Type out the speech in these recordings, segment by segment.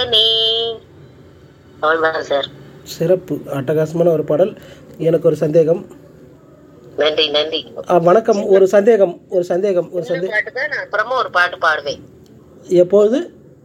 மகனே அவ்வளவுதான் சார் சிறப்பு அட்டகாசமான ஒரு பாடல் எனக்கு ஒரு சந்தேகம் நன்றி நன்றி ஆ, வணக்கம் ஒரு சந்தேகம் ஒரு சந்தேகம் ஒரு இந்த சந்தேகம் பாட்டு தான் நான் அப்புறமா ஒரு பாட்டு பாடுவேன் எப்போது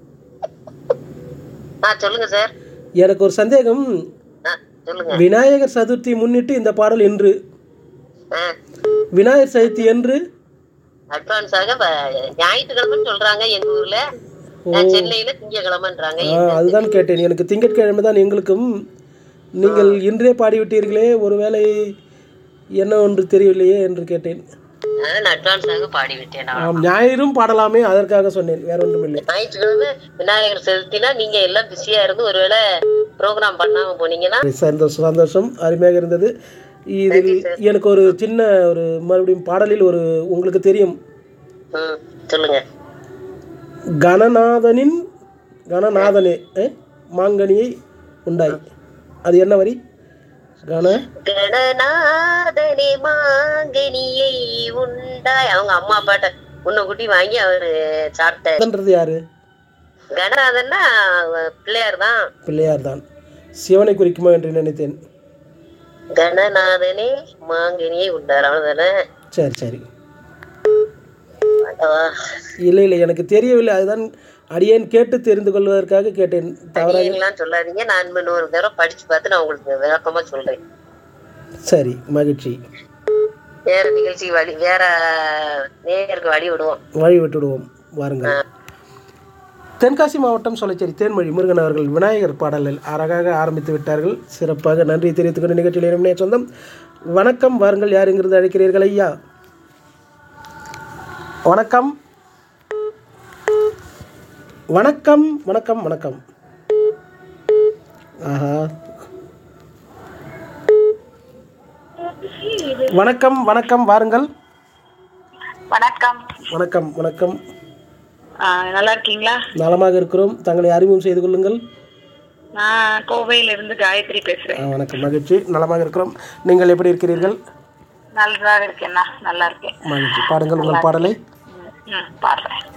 ஆ சொல்லுங்க சார் எனக்கு ஒரு சந்தேகம் ஆ சொல்லுங்க விநாயகர் சதுர்த்தி முன்னிட்டு இந்த பாடல் இன்று ஆ விநாயகர் சதுர்த்தி என்று அட்வான்ஸாக வ- ஞாயிற்றுக்கிழமைன்னு சொல்றாங்க எங்க ஊர்ல நான் சென்னையில திங்கக்கிழமைன்றாங்க ஆ, அதுதான் கேட்டேன் எனக்கு திங்கட்கிழமை தான் எங்களுக்கும் நீங்கள் இன்றே பாடிவிட்டீர்களே ஒருவேளை என்ன ஒன்று தெரியவில்லையே என்று கேட்டேன் அதனால நான் அட்வான்ஸாக பாடிவிட்டேன் நான் ஆம் ஞாயிறும் பாடலாமே அதற்காக சொன்னேன் வேற ஒன்றும் இல்லை ஞாயிற்றுக்கிழமை விநாயகர் சதுர்த்தினா நீங்க எல்லாம் பிஸியா இருந்து ஒருவேளை ப்ரோக்ராம் பண்ணாம போனீங்கன்னா சந்தோஷம் சந்தோஷம் அருமையாக இருந்தது இதில் எனக்கு ஒரு சின்ன ஒரு மறுபடியும் பாடலில் ஒரு உங்களுக்கு தெரியும் ம் சொல்லுங்க கணநாதனின் கணநாதனே ஏ? மாங்கனியை உண்டாய் அது என்ன வரி கண கணநாதனே மாங்கனியை உண்டாய் அவங்க அம்மா அப்பாட்ட முன்ன குட்டி வாங்கி அவரு சாப்பிட்டாரு அதன்றது யாரு கணநாதன்னா பிள்ளையார் தான் பிள்ளையார் தான் சிவனை குறிக்குமா என்று நினைத்தேன் கணநாதனே மாங்கனியை உண்டார் அவ்வளவுதானே சரி சரி ஆண்டவா. இல்லை இல்லை எனக்கு தெரியவில்லை அதுதான் அடியேன் கேட்டு தெரிந்து கொள்வதற்காக கேட்டேன் தவறாக நீங்களாம் சொல்லாதீங்க நான் இன்னொரு தடவை படிச்சு பார்த்து நான் உங்களுக்கு விளக்கமா சொல்றேன் சரி மகிழ்ச்சி வேற நிகழ்ச்சி வழி வேற நேருக்கு வழி விடுவோம் வழி விட்டுடுவோம் வாருங்கள் தென்காசி மாவட்டம் சொலைச்சேரி தேன்மொழி முருகன் அவர்கள் விநாயகர் பாடலில் அழகாக ஆரம்பித்து விட்டார்கள் சிறப்பாக நன்றி தெரிவித்துக் கொண்டு நிகழ்ச்சியில் இணைய சொந்தம் வணக்கம் வாருங்கள் யார் இங்கிருந்து அழைக்கிறீர்கள் ஐயா வணக்கம் வணக்கம் வணக்கம் வணக்கம் ஆஹா வணக்கம் வணக்கம் வாருங்கள் வணக்கம் வணக்கம் வணக்கம் ஆ, நல்லா இருக்கீங்களா நலமாக இருக்கிறோம் தங்களை அறிமுகம் செய்து கொள்ளுங்கள் நான் கோவையில இருந்து காயத்ரி பேசுறேன் ஆ, வணக்கம் மகிழ்ச்சி நலமாக இருக்கிறோம் நீங்கள் எப்படி இருக்கிறீர்கள் நல்லாக இருக்கேண்ணா நல்லா இருக்கேன் மகிழ்ச்சி பாடுங்கள் உங்கள் பாடலை ம், ம் பாடுறேன்